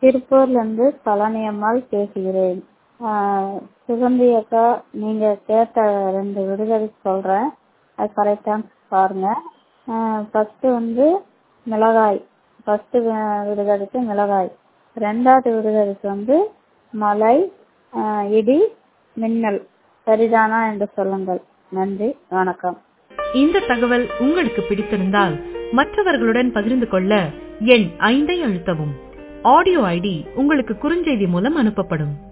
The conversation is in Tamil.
திருப்பூர்லேருந்து பழனியம்மாள் பேசுகிறேன் சுகந்தி அக்கா நீங்கள் கேட்ட ரெண்டு விடுகதை சொல்கிறேன் அது கரெக்டான்னு பாருங்கள் ஃபஸ்ட்டு வந்து மிளகாய் ஃபஸ்ட்டு விடுகதைக்கு மிளகாய் ரெண்டாவது விடுகதைக்கு வந்து மழை இடி மின்னல் சரிதானா என்று சொல்லுங்கள் நன்றி வணக்கம் இந்த தகவல் உங்களுக்கு பிடித்திருந்தால் மற்றவர்களுடன் பகிர்ந்து கொள்ள எண் ஐந்தை அழுத்தவும் ஆடியோ ஐடி உங்களுக்கு குறுஞ்செய்தி மூலம் அனுப்பப்படும்